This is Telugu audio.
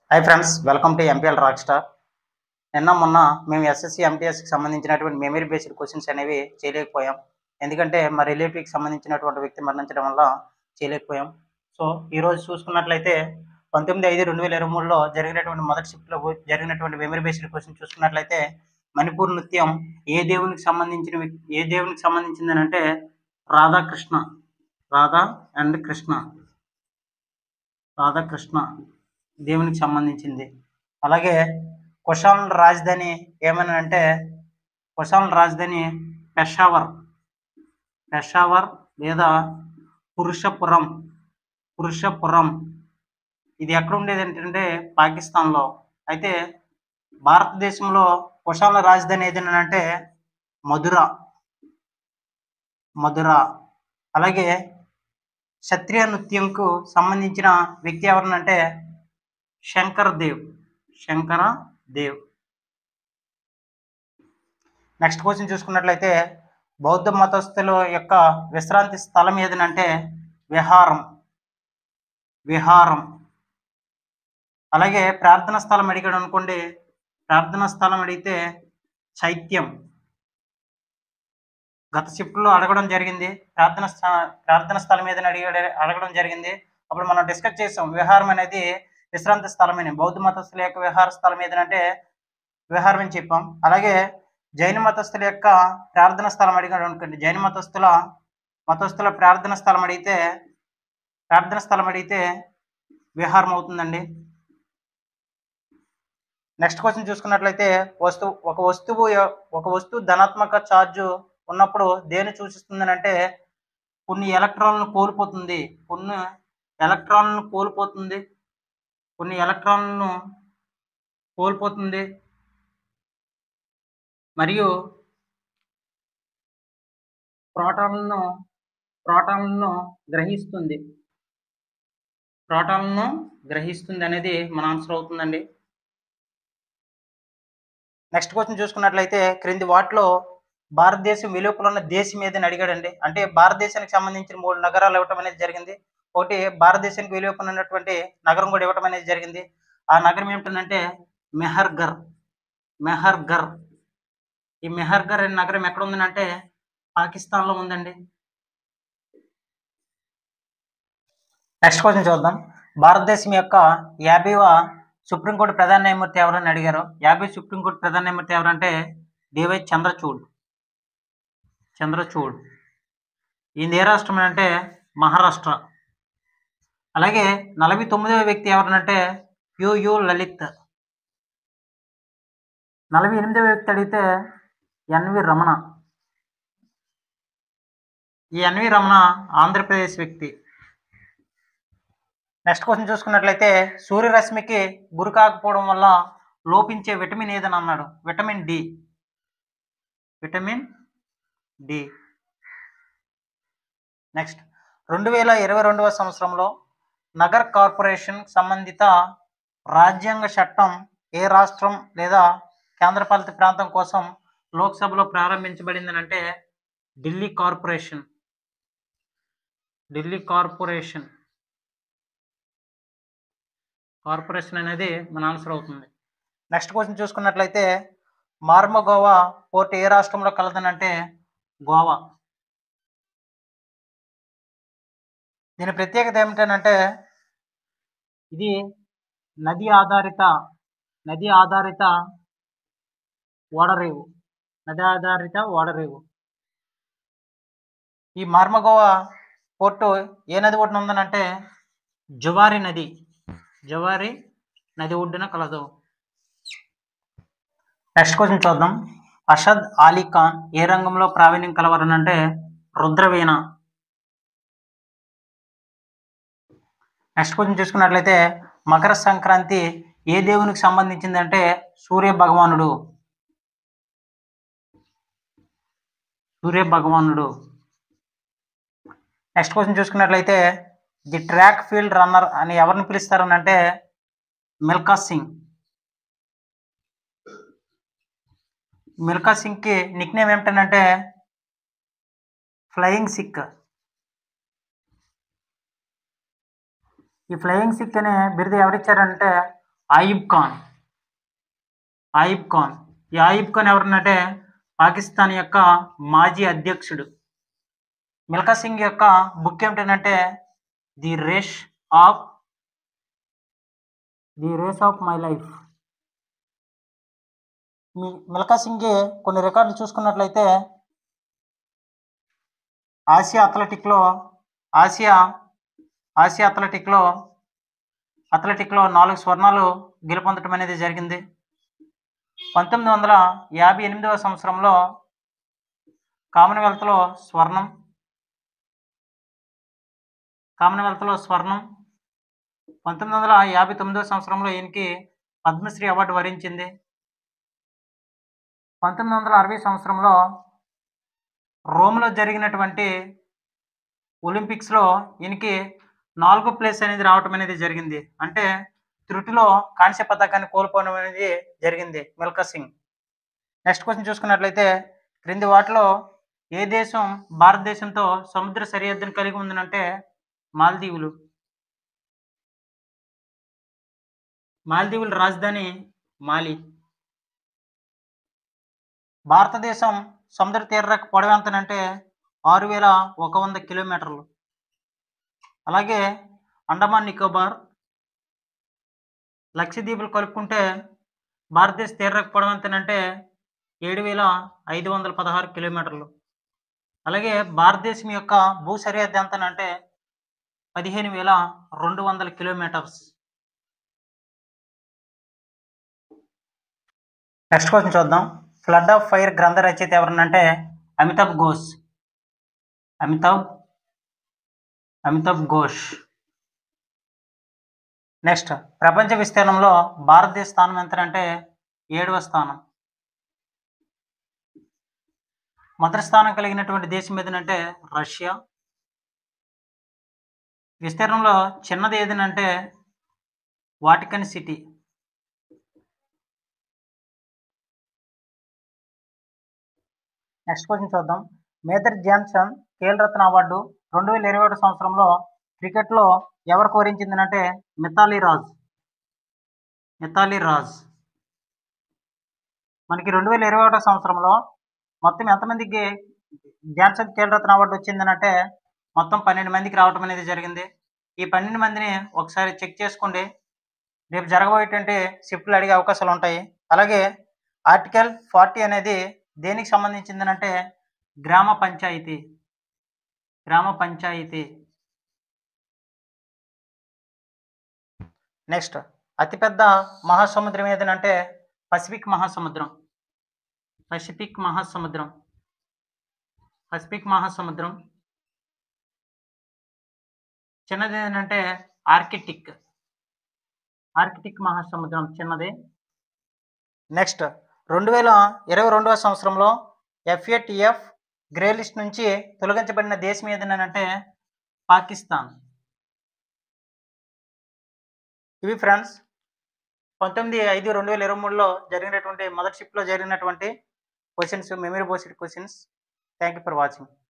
hi friends welcome to MPL rock star నిన్న మొన్న మేము ఎస్ఎస్సి ఎంటీఎస్కి సంబంధించినటువంటి మెమరీ బేస్డ్ క్వశ్చన్స్ అనేవి చేయలేకపోయాం ఎందుకంటే మా రిలేటివ్కి సంబంధించినటువంటి వ్యక్తి మరణించడం వల్ల చేయలేకపోయాం సో ఈరోజు చూసుకున్నట్లయితే పంతొమ్మిది ఐదు రెండు వేల ఇరవై మూడులో జరిగినటువంటి మొదటి షిఫ్ట్లో జరిగినటువంటి మెమరీ బేస్డ్ క్వశ్చన్ చూసుకున్నట్లయితే మణిపూర్ నృత్యం ఏ దేవునికి సంబంధించిన వ్యక్- ఏ దేవునికి సంబంధించిందని అంటే రాధాకృష్ణ రాధా అండ్ కృష్ణ రాధాకృష్ణ దేవునికి సంబంధించింది అలాగే కుషాన్ రాజధాని ఏమని అంటే కుషాన్ రాజధాని పెషావర్ పెషావర్ లేదా పురుషపురం పురుషపురం ఇది ఎక్కడ ఉండేది ఏంటంటే పాకిస్తాన్లో అయితే భారతదేశంలో కుషాల రాజధాని ఏదైనా అంటే మధుర మధుర అలాగే క్షత్రియ నృత్యంకు సంబంధించిన వ్యక్తి ఎవరనంటే శంకర్ దేవ్ శంకర దేవ్ నెక్స్ట్ క్వశ్చన్ చూసుకున్నట్లయితే బౌద్ధ మతస్థుల యొక్క విశ్రాంతి స్థలం ఏదనంటే విహారం విహారం అలాగే ప్రార్థన స్థలం అడిగాడు అనుకోండి ప్రార్థన స్థలం అడిగితే చైత్యం గత షిఫ్ట్లో అడగడం జరిగింది ప్రార్థన స్థ- ప్రార్థన స్థలం ఏదైనా అడిగాడు అడగడం జరిగింది అప్పుడు మనం డిస్కస్ చేసాం విహారం అనేది విశ్రాంతి స్థలమని బౌద్ధ మతస్థుల యొక్క విహార స్థలం ఏదంటే విహారం అని చెప్పాం అలాగే జైన మతస్థుల యొక్క ప్రార్థన స్థలం అడిగాడు అనుకోండి జైన మతస్థుల మతస్థుల ప్రార్థన స్థలం అడిగితే ప్రార్థన స్థలం అడిగితే విహారం అవుతుందండి నెక్స్ట్ క్వశ్చన్ చూసుకున్నట్లయితే వస్తువు ఒక వస్తువు యొ- ఒక వస్తువు ధనాత్మక ఛార్జ్ ఉన్నప్పుడు దేని సూచిస్తుందని అంటే కొన్ని ఎలక్ట్రాన్లను కోల్పోతుంది కొన్ని ఎలక్ట్రాన్లను కోల్పోతుంది కొన్ని ఎలక్ట్రాన్లను కోల్పోతుంది మరియు ప్రోటాన్లను ప్రోటాన్లను గ్రహిస్తుంది ప్రోటాన్లను గ్రహిస్తుంది అనేది మన ఆన్సర్ అవుతుందండి నెక్స్ట్ క్వశ్చన్ చూసుకున్నట్లయితే క్రింది వాటిలో భారతదేశం వెలుపల ఉన్న దేశం ఏదని అడిగాడండి అంటే భారతదేశానికి సంబంధించిన మూడు నగరాలు ఇవ్వటం అనేది జరిగింది ఒకటి భారతదేశానికి వెలుపల ఉన్నటువంటి నగరం కూడా ఇవ్వటం అనేది జరిగింది ఆ నగరం ఏమిటంటే మెహర్గర్ మెహర్గర్ ఈ మెహర్గర్ అనే నగరం ఎక్కడ ఉందంటే పాకిస్తాన్లో ఉందండి నెక్స్ట్ క్వశ్చన్ చూద్దాం భారతదేశం యొక్క యాభైవ సుప్రీంకోర్టు ప్రధాన న్యాయమూర్తి ఎవరని అడిగారు యాభై సుప్రీంకోర్టు ప్రధాన న్యాయమూర్తి ఎవరంటే డివై చంద్రచూడ్ చంద్రచూడ్ ఈయన ఏ రాష్ట్రం అంటే మహారాష్ట్ర అలాగే నలభై తొమ్మిదవ వ్యక్తి ఎవరనంటే యుయు లలిత్ నలభై ఎనిమిదవ వ్యక్తి అడిగితే ఎన్వి రమణ ఈ ఎన్వి రమణ ఆంధ్రప్రదేశ్ వ్యక్తి నెక్స్ట్ క్వశ్చన్ చూసుకున్నట్లయితే సూర్యరశ్మికి గురి కాకపోవడం వల్ల లోపించే విటమిన్ ఏదని అన్నాడు vitamin D vitamin D next రెండు వేల ఇరవై రెండవ సంవత్సరంలో నగర్ కార్పొరేషన్ సంబంధిత రాజ్యాంగ చట్టం ఏ రాష్ట్రం లేదా కేంద్రపాలిత ప్రాంతం కోసం లోక్సభలో ప్రారంభించబడిందని అంటే Delhi corporation Delhi corporation corporation అనేది మన ఆన్సర్ అవుతుంది నెక్స్ట్ క్వశ్చన్ చూసుకున్నట్లయితే మార్మగోవా పోర్ట్ ఏ రాష్ట్రంలో కలదనంటే గోవా దీని ప్రత్యేకత ఏమిటంటే ఇది నది ఆధారిత నది ఆధారిత ఓడరేవు నది ఆధారిత ఓడరేవు ఈ మార్మగోవా పోర్టు ఏ నది ఒడ్డున ఉందనంటే జువారి నది జవారి నది ఒడ్డున కలదు నెక్స్ట్ క్వశ్చన్ చూద్దాం అషద్ అలీ ఖాన్ ఏ రంగంలో ప్రావీణ్యం కలవరనంటే రుద్రవీణ నెక్స్ట్ క్వశ్చన్ చూసుకున్నట్లయితే మకర సంక్రాంతి ఏ దేవునికి సంబంధించిందంటే సూర్య భగవానుడు సూర్య భగవానుడు నెక్స్ట్ క్వశ్చన్ చూసుకున్నట్లయితే ది ట్రాక్ ఫీల్డ్ రన్నర్ అని ఎవరిని పిలుస్తారని అంటే మిల్కా సింగ్ మిల్కా సింగ్కి నిక్ నేమ్ ఏమిటంటే ఫ్లయింగ్ సిక్ ఈ ఫ్లయింగ్ సిక్ అనే బిరుదు ఎవరిచ్చారంటే ఆయిబ్ ఖాన్ ఆయిబ్ ఖాన్ ఈ ఆయిబ్ ఖాన్ ఎవరనంటే పాకిస్తాన్ యొక్క మాజీ అధ్యక్షుడు మిల్కా సింగ్ యొక్క బుక్ ఏమిటంటే the race of the race of my life మీ మిల్కా సింగ్ కొన్ని రికార్డులు చూసుకున్నట్లయితే ఆసియా అథ్లెటిక్లో ఆసియా ఆసియా అథ్లెటిక్లో అథ్లెటిక్లో నాలుగు స్వర్ణాలు గెలుపొందడం అనేది జరిగింది పంతొమ్మిది వందల యాభై ఎనిమిదవ సంవత్సరంలో కామన్వెల్త్లో స్వర్ణం కామన్వెల్త్లో స్వర్ణం పంతొమ్మిది వందల యాభై తొమ్మిదవ సంవత్సరంలో ఈయనకి పద్మశ్రీ అవార్డు వరించింది పంతొమ్మిది వందల అరవై సంవత్సరంలో రోమ్లో జరిగినటువంటి ఒలింపిక్స్లో ఈయనకి నాలుగో ప్లేస్ అనేది రావటం అనేది జరిగింది అంటే త్రుటిలో కాంస్య పథకాన్ని కోల్పోవడం అనేది జరిగింది మిల్కా సింగ్ నెక్స్ట్ క్వశ్చన్ చూసుకున్నట్లయితే క్రింది వాటిలో ఏ దేశం భారతదేశంతో సముద్ర సరిహద్దును కలిగి ఉందనంటే మాల్దీవులు మాల్దీవుల రాజధాని మాలి భారతదేశం సముద్ర తీరరేఖ పొడవు ఎంతనంటే ఆరు వేల ఒక వంద కిలోమీటర్లు అలాగే అండమాన్ నికోబార్ లక్షద్వీపులు కలుపుకుంటే భారతదేశ తీరరేఖ పొడవు ఎంతనంటే ఏడు వేల ఐదు వందల పదహారు కిలోమీటర్లు అలాగే భారతదేశం యొక్క భూ సరిహద్దు ఎంతనంటే పదిహేను వేల రెండు వందల కిలోమీటర్స్ నెక్స్ట్ క్వశ్చన్ చూద్దాం ఫ్లడ్ ఆఫ్ ఫైర్ గ్రంథ రచయిత ఎవరనంటే అమితాబ్ ఘోష్ అమితాబ్ అమితాబ్ ఘోష్ నెక్స్ట్ ప్రపంచ విస్తీర్ణంలో భారతదేశ స్థానం ఎంతంటే ఏడవ స్థానం మొదటి స్థానం కలిగినటువంటి దేశం ఏదనంటే రష్యా విస్తీర్ణంలో చిన్నది ఏదనంటే వాటికన్ సిటీ నెక్స్ట్ క్వశ్చన్ చూద్దాం మేజర్ ధ్యాన్చంద్ ఖేల్ రత్న అవార్డు రెండు వేల ఇరవై ఒకటి సంవత్సరంలో క్రికెట్లో ఎవరికి వరించిందనంటే మితాలీ రాజ్ మితాలీ రాజ్ మనకి రెండు వేల ఇరవై ఒకటో సంవత్సరంలో మొత్తం ఎంతమందికి ధ్యాన్చంద్ ఖేల్ రత్న అవార్డు వచ్చిందనంటే మొత్తం పన్నెండు మందికి రావడం అనేది జరిగింది ఈ పన్నెండు మందిని ఒకసారి చెక్ చేసుకోండి రేపు జరగబోయేటువంటి షిఫ్ట్లు అడిగే అవకాశాలు ఉంటాయి అలాగే ఆర్టికల్ ఫార్టీ అనేది దేనికి సంబంధించిందనంటే గ్రామ పంచాయతీ గ్రామ పంచాయతీ నెక్స్ట్ అతిపెద్ద మహాసముద్రం ఏదనంటే పసిఫిక్ మహాసముద్రం పసిఫిక్ మహాసముద్రం పసిఫిక్ మహాసముద్రం చిన్నది ఏంటంటే ఆర్కిటిక్ ఆర్కిటిక్ మహాసముద్రం చిన్నది నెక్స్ట్ రెండు వేల ఇరవై రెండవ సంవత్సరంలో ఎఫ్ఏటిఎఫ్ గ్రే లిస్ట్ నుంచి తొలగించబడిన దేశం ఏదనంటే పాకిస్తాన్ ఇవి ఫ్రెండ్స్ పంతొమ్మిది ఐదు రెండు వేల ఇరవై మూడులో జరిగినటువంటి మొదటి షిప్లో జరిగినటువంటి questions memory based questions thank you for watching